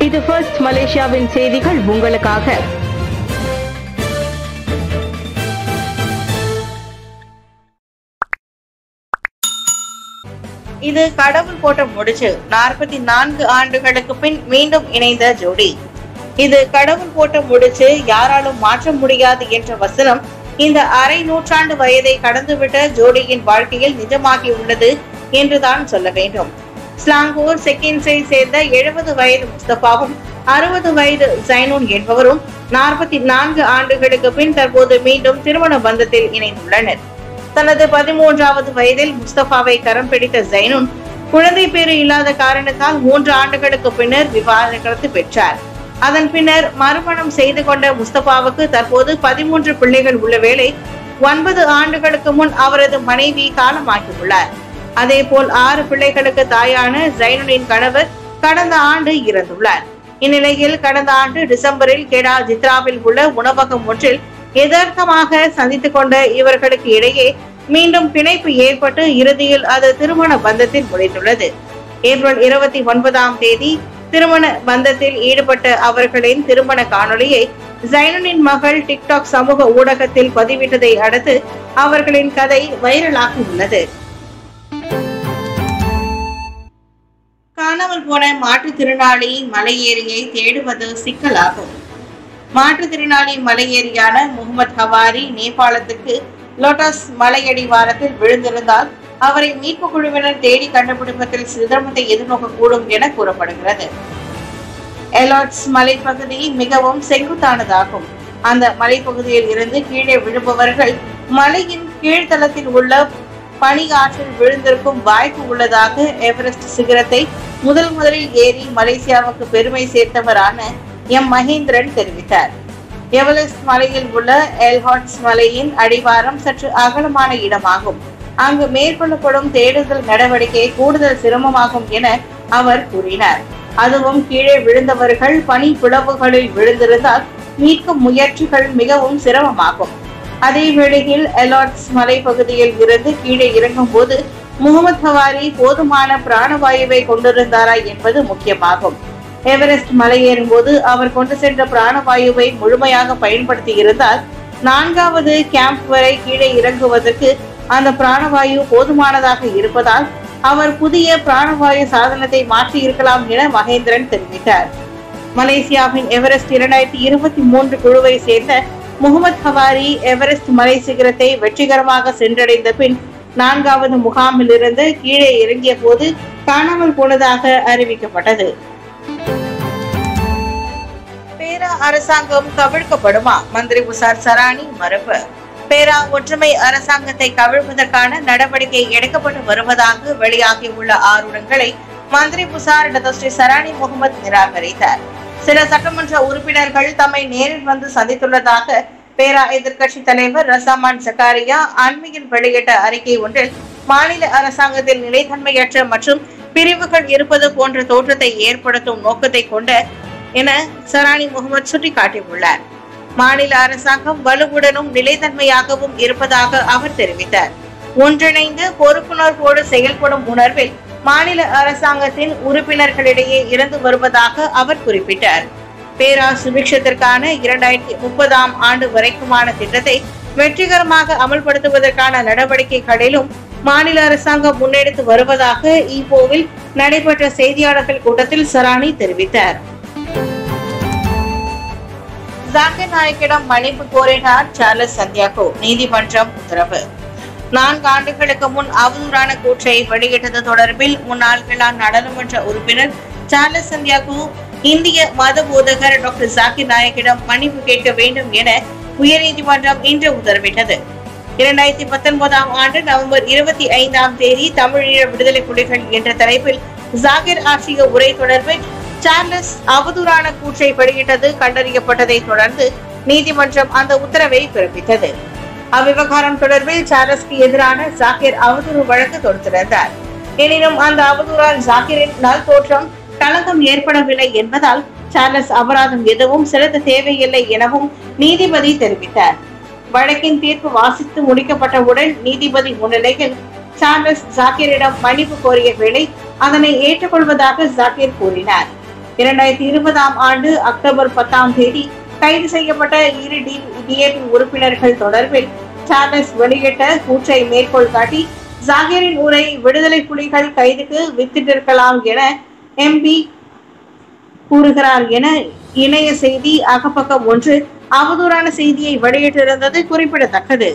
இது ஃபர்ஸ்ட் மலேசியாவின் செய்திகள் உங்களுக்காக இது கடவுள் போட்ட முடிச்சு நாற்பத்தி நான்கு ஆண்டுகளுக்கு பின் மீண்டும் இணைந்த ஜோடி இது கடவுள் போட்ட முடிச்சு யாராலும் மாற்ற முடியாது என்ற வசனம் இந்த அரை நூற்றாண்டு வயதை கடந்துவிட்ட ஜோடியின் வாழ்க்கையில் நிஜமாகி உள்ளது என்றுதான் சொல்ல வேண்டும் ஸ்லாங்கூர் செகண்ட்ஸை சேர்ந்த எழுபது வயது முஸ்தபாவும் அறுபது வயது ஜைனூன் என்பவரும் நாற்பத்தி நான்கு ஆண்டுகளுக்கு பின் தற்போது மீண்டும் திருமண பந்தத்தில் இணைந்துள்ளனர் தனது பதிமூன்றாவது வயதில் முஸ்தபாவை கரம் பிடித்த ஜைனுன் குழந்தை பேறு இல்லாத காரணத்தால் மூன்று ஆண்டுகளுக்கு பின்னர் விவாகரத்து பெற்றார் அதன் பின்னர் மறுமணம் செய்து கொண்ட முஸ்தபாவுக்கு தற்போது பதிமூன்று பிள்ளைகள் உள்ள வேளை ஒன்பது ஆண்டுகளுக்கு முன் அவரது மனைவி காலமாகியுள்ளார் அதேபோல் ஆறு பிள்ளைகளுக்கு தாயான ஜைனுனின் கணவர் கடந்த ஆண்டு இறந்துள்ளார் இந்நிலையில் கடந்த ஆண்டு டிசம்பரில் கெடா ஜித்ராவில் உள்ள உணவகம் ஒன்றில் யதார்த்தமாக சந்தித்துக் கொண்ட இவர்களுக்கு இடையே மீண்டும் பிணைப்பு ஏற்பட்டு இறுதியில் அது திருமண பந்தத்தில் முடிந்துள்ளது ஏப்ரல் இருபத்தி ஒன்பதாம் தேதி திருமண பந்தத்தில் ஈடுபட்ட அவர்களின் திருமண காணொளியை ஜைனுனின் மகள் டிக்டாக் சமூக ஊடகத்தில் பதிவிட்டதை அடுத்து அவர்களின் கதை வைரலாகி உள்ளது காணாமல் போன மாற்றுத்திறனாளி மலையேறியை தேடுவது சிக்கலாகும் மாற்றுத்திறனாளி மலையேறியான முகமது ஹவாரி நேபாளத்துக்கு லோட்டஸ் மலையடிவாரத்தில் விழுந்திருந்தால் அவரை மீட்பு குழுவினர் தேடி கண்டுபிடிப்பதில் சிரமத்தை எதிர்நோக்கக்கூடும் என கூறப்படுகிறது எலாட்ஸ் மலைப்பகுதி மிகவும் செங்குத்தானதாகும் அந்த மலைப்பகுதியில் இருந்து கீழே விழுபவர்கள் மலையின் கீழ்த்தளத்தில் உள்ள பனி ஆற்றில் விழுந்திருக்கும் வாய்ப்பு உள்ளதாக எவரெஸ்ட் சிகரத்தை முதல் முதலில் ஏறி மலேசியாவுக்கு பெருமை சேர்த்தவரான எம் மகேந்திரன் தெரிவித்தார் எவரெஸ்ட் மலையில் உள்ள எல்ஹாட்ஸ் மலையின் அடிவாரம் சற்று அகலமான இடமாகும் அங்கு மேற்கொள்ளப்படும் தேடுதல் நடவடிக்கை கூடுதல் சிரமமாகும் என அவர் கூறினார் அதுவும் கீழே விழுந்தவர்கள் பனி பிளவுகளில் விழுந்திருந்தால் மீட்கும் முயற்சிகள் மிகவும் சிரமமாகும் அதே வேளையில் எலாட்ஸ் மலைப்பகுதியில் இருந்து கீழே இறங்கும் போது முகமது ஹவாரி போதுமான பிராணவாயுவை கொண்டிருந்தாரா என்பது முக்கியமாகும் எவரெஸ்ட் மலையேறும் போது அவர் கொண்டு சென்ற பிராணவாயுவை முழுமையாக பயன்படுத்தி இருந்தால் நான்காவது கேம்ப் வரை கீழே இறங்குவதற்கு அந்த பிராணவாயு போதுமானதாக இருப்பதால் அவர் புதிய பிராணவாயு சாதனத்தை மாற்றி இருக்கலாம் என மகேந்திரன் தெரிவித்தார் மலேசியாவின் எவரெஸ்ட் இரண்டாயிரத்தி இருபத்தி மூன்று குழுவை சேர்ந்த முகமது ஹவாரி எவரெஸ்ட் மலை சிகரத்தை வெற்றிகரமாக சென்றடைந்த பின் நான்காவது முகாமில் இருந்து கீழே இறங்கிய போது காணாமல் போனதாக அறிவிக்கப்பட்டது பேரா அரசாங்கம் கவிழ்க்கப்படுமா மந்திரி உசார் சராணி மறுப்பு பேரா ஒற்றுமை அரசாங்கத்தை கவிழ்ப்பதற்கான நடவடிக்கை எடுக்கப்பட்டு வருவதாக வெளியாகியுள்ள ஆருடங்களை மந்திரி புசார் டதஸ்ரீ சராணி முகமது நிராகரித்தார் சில சட்டமன்ற உறுப்பினர்கள் தம்மை நேரில் வந்து சந்தித்துள்ளதாக பேரா எதிர்க்கட்சி தலைவர் ரசாமான் ஜக்காரியா அண்மையில் வெளியிட்ட அறிக்கை ஒன்றில் மாநில அரசாங்கத்தில் நிலைத்தன்மையற்ற மற்றும் பிரிவுகள் இருப்பது போன்ற தோற்றத்தை ஏற்படுத்தும் நோக்கத்தை கொண்ட என சராணி முகமது சுட்டிக்காட்டியுள்ளார் மாநில அரசாங்கம் வலுவுடனும் நிலைத்தன்மையாகவும் இருப்பதாக அவர் தெரிவித்தார் ஒன்றிணைந்து பொறுப்புணர்வோடு செயல்படும் உணர்வில் மாநில அரசாங்கத்தின் உறுப்பினர்களிடையே இருந்து வருவதாக அவர் குறிப்பிட்டார் பேரா சுபிக்ஷத்திற்கான இரண்டாயிரத்தி முப்பதாம் ஆண்டு வரைக்குமான திட்டத்தை வெற்றிகரமாக அமல்படுத்துவதற்கான நடவடிக்கைகளிலும் மாநில அரசாங்கம் முன்னெடுத்து வருவதாக ஈப்போவில் நடைபெற்ற செய்தியாளர்கள் கூட்டத்தில் சராணி தெரிவித்தார் ஜாக்கிர் நாயக்கிடம் மன்னிப்பு கோரினார் சார்லஸ் சந்தியாகோ நீதிமன்றம் உத்தரவு நான்கு ஆண்டுகளுக்கு முன் அவதூறான கூற்றை வெளியிட்டது தொடர்பில் முன்னாள் கிளான் நாடாளுமன்ற உறுப்பினர் சார்லஸ் சந்தியாகோ இந்திய மத போதகர் டாக்டர் ஜாக்கிர் நாயக்கிடம் மன்னிப்பு கேட்க வேண்டும் என உயர்நீதிமன்றம் இன்று உத்தரவிட்டது இரண்டாயிரத்தி பத்தொன்பதாம் ஆண்டு நவம்பர் இருபத்தி ஐந்தாம் தேதி தமிழீழ விடுதலை புலிகள் என்ற தலைப்பில் ஜாகிர் ஆற்றிய உரை தொடர்பில் சார்லஸ் அவதூறான கூற்றை வெளியிட்டது கண்டறியப்பட்டதை தொடர்ந்து நீதிமன்றம் அந்த உத்தரவை பிறப்பித்தது அவ்விவகாரம் தொடர்பில் சார்லஸ்க்கு எதிரான ஜாகிர் அவதூறு வழக்கு தொடுத்திருந்தார் எனினும் அந்த அவதூறால் ஜாகிரின் நல் தோற்றம் களங்கம் ஏற்படவில்லை என்பதால் சார்லஸ் அபராதம் எதுவும் செலுத்த தேவையில்லை எனவும் நீதிபதி தெரிவித்தார் வழக்கின் தீர்ப்பு வாசித்து முடிக்கப்பட்டவுடன் நீதிபதி முன்னிலையில் சார்லஸ் ஜாக்கிரிடம் மன்னிப்பு கோரிய வேளை அதனை ஏற்றுக்கொள்வதாக ஜாக்கிர் கூறினார் இரண்டாயிரத்தி இருபதாம் ஆண்டு அக்டோபர் பத்தாம் தேதி கைது செய்யப்பட்ட இரு டிஏபி உறுப்பினர்கள் தொடர்பில் சார்லஸ் வெளியிட்ட கூற்றை மேற்கோள் காட்டி ஜாகிரின் உரை விடுதலை புலிகள் கைதுக்கு வித்திட்டிருக்கலாம் என எம்பி கூறுகிறார் என இணைய செய்தி அகப்பக்கம் ஒன்று அவதூறான செய்தியை வெளியிட்டிருந்தது குறிப்பிடத்தக்கது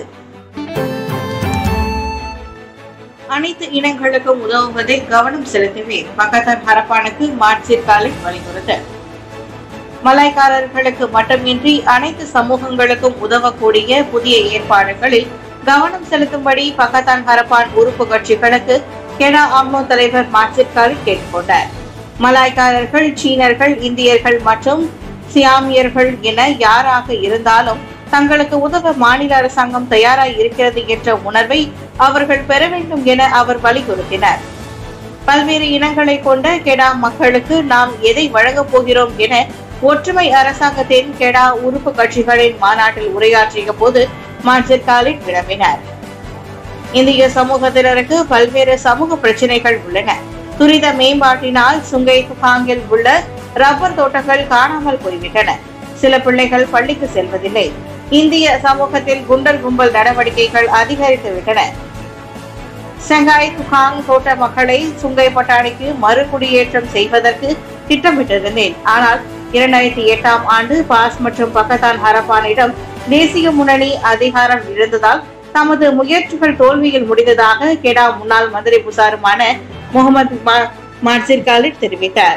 அனைத்து இனங்களுக்கும் உதவுவதில் கவனம் செலுத்துவேன் பக்கத்தன் ஹரப்பானுக்கு மார்க்சிட் காலிக் வலியுறுத்தல் மலாய்க்காரர்களுக்கு மட்டுமின்றி அனைத்து சமூகங்களுக்கும் உதவக்கூடிய புதிய ஏற்பாடுகளில் கவனம் செலுத்தும்படி பக்கத்தான் ஹரப்பான் உறுப்பு கட்சிகளுக்கு கெடா ஆம்னோ தலைவர் மார்க்சிட் காலிக் கேட்டுக்கொண்டார் மலாய்க்காரர்கள் சீனர்கள் இந்தியர்கள் மற்றும் சியாமியர்கள் என யாராக இருந்தாலும் தங்களுக்கு உதவ மாநில அரசாங்கம் தயாராய் இருக்கிறது என்ற உணர்வை அவர்கள் பெற வேண்டும் என அவர் வலியுறுத்தினார் பல்வேறு இனங்களை கொண்ட கெடா மக்களுக்கு நாம் எதை வழங்கப் போகிறோம் என ஒற்றுமை அரசாங்கத்தின் கெடா உறுப்பு கட்சிகளின் மாநாட்டில் உரையாற்றிய போது மார்ஜர் காலிட் விளம்பினார் இந்திய சமூகத்தினருக்கு பல்வேறு சமூக பிரச்சனைகள் உள்ளன துரித மேம்பாட்டினால் சுங்கை துகாங்கில் உள்ள ரப்பர் தோட்டங்கள் காணாமல் போய்விட்டன சில பிள்ளைகள் பள்ளிக்கு செல்வதில்லை இந்திய சமூகத்தில் குண்டல் கும்பல் நடவடிக்கைகள் அதிகரித்து விட்டன செங்காய் துகாங் தோட்ட மக்களை சுங்கை பட்டாணிக்கு மறுகுடியேற்றம் செய்வதற்கு திட்டமிட்டிருந்தேன் ஆனால் இரண்டாயிரத்தி எட்டாம் ஆண்டு பாஸ் மற்றும் பக்கத்தான் ஹரப்பானிடம் தேசிய முன்னணி அதிகாரம் இழந்ததால் தமது முயற்சிகள் தோல்வியில் முடிந்ததாக கெடா முன்னாள் மந்திரி புசாருமான முகமது மார்சிர் காலிட் தெரிவித்தார்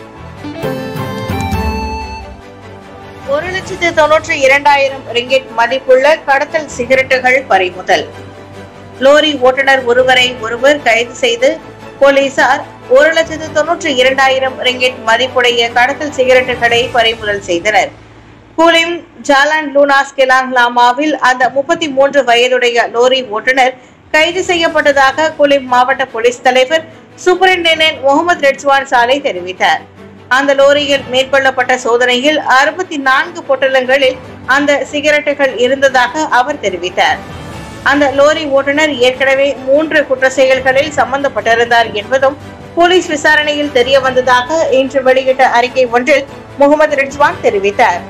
ஒரு லட்சத்து தொன்னூற்றி இரண்டாயிரம் ரிங்கெட் மதிப்புள்ள கடத்தல் சிகரெட்டுகள் பறிமுதல் லோரி ஓட்டுநர் ஒருவரை ஒருவர் கைது செய்து போலீசார் ஒரு லட்சத்து தொன்னூற்றி இரண்டாயிரம் ரிங்கெட் மதிப்புடைய கடத்தல் சிகரெட்டுகளை பறிமுதல் செய்தனர் கூலிம் ஜாலான் லூனாஸ் கெலாங் லாமாவில் அந்த முப்பத்தி மூன்று வயதுடைய லோரி ஓட்டுநர் கைது செய்யப்பட்டதாக குலிம் மாவட்ட போலீஸ் தலைவர் சூப்பரிண்டென்டென்ட் முகமது ரெட்ஸ்வான் சாலை தெரிவித்தார் அந்த லோரியில் மேற்கொள்ளப்பட்ட சோதனையில் அறுபத்தி நான்கு பொட்டலங்களில் அந்த சிகரெட்டுகள் இருந்ததாக அவர் தெரிவித்தார் அந்த லோரி ஓட்டுநர் ஏற்கனவே மூன்று குற்ற செயல்களில் சம்பந்தப்பட்டிருந்தார் என்பதும் போலீஸ் விசாரணையில் தெரிய வந்ததாக இன்று வெளியிட்ட அறிக்கை ஒன்றில் முகமது ரிட்ஸ்வான் தெரிவித்தார்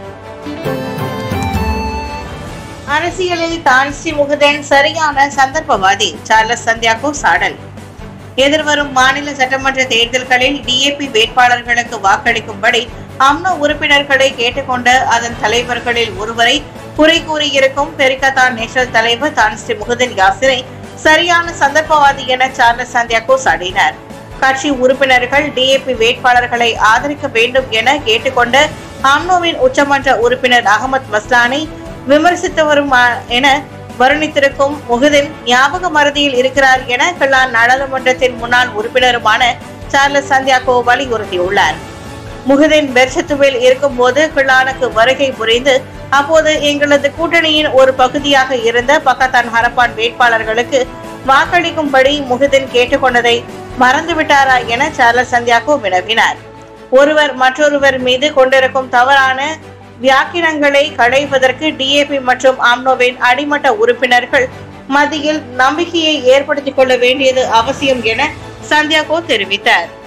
அரசியலில் தான்சி முகுதன் சரியான சந்தர்ப்பவாதி சார்லஸ் சந்தியாகோ சாடல் எதிர்வரும் மாநில சட்டமன்ற தேர்தல்களில் டிஏபி வேட்பாளர்களுக்கு வாக்களிக்கும்படி அம்னோ உறுப்பினர்களை கேட்டுக்கொண்ட அதன் தலைவர்களில் ஒருவரை குறை கூறியிருக்கும் பெரிகத்தான் நேஷனல் தலைவர் தான்ஸ்ரீ முகுதன் யாசிரை சரியான சந்தர்ப்பவாதி என சார்லஸ் சந்தியாகோ சாடினார் கட்சி உறுப்பினர்கள் டிஏபி வேட்பாளர்களை ஆதரிக்க வேண்டும் என கேட்டுக்கொண்ட அம்னோவின் உச்சமன்ற உறுப்பினர் அகமது மஸ்லானை விமர்சித்து வரும் என வருணித்திருக்கும் முகுதின் ஞாபக மறதியில் இருக்கிறார் என கிளான் நாடாளுமன்றத்தின் முன்னாள் உறுப்பினருமான சார்லஸ் சந்தியாகோ வலியுறுத்தியுள்ளார் முகுதின் பெர்ஷத்துவில் இருக்கும்போது கிளானுக்கு வருகை புரிந்து அப்போது எங்களது கூட்டணியின் ஒரு பகுதியாக இருந்த பக்கத்தான் ஹரப்பான் வேட்பாளர்களுக்கு வாக்களிக்கும்படி முகுதின் கேட்டுக்கொண்டதை மறந்துவிட்டாரா என சார்லஸ் சந்தியாகோ வினவினார் ஒருவர் மற்றொருவர் மீது கொண்டிருக்கும் தவறான வியாக்கினங்களை களைவதற்கு டிஏபி மற்றும் ஆம்னோவின் அடிமட்ட உறுப்பினர்கள் மத்தியில் நம்பிக்கையை ஏற்படுத்திக் கொள்ள வேண்டியது அவசியம் என சந்தியாகோ தெரிவித்தார்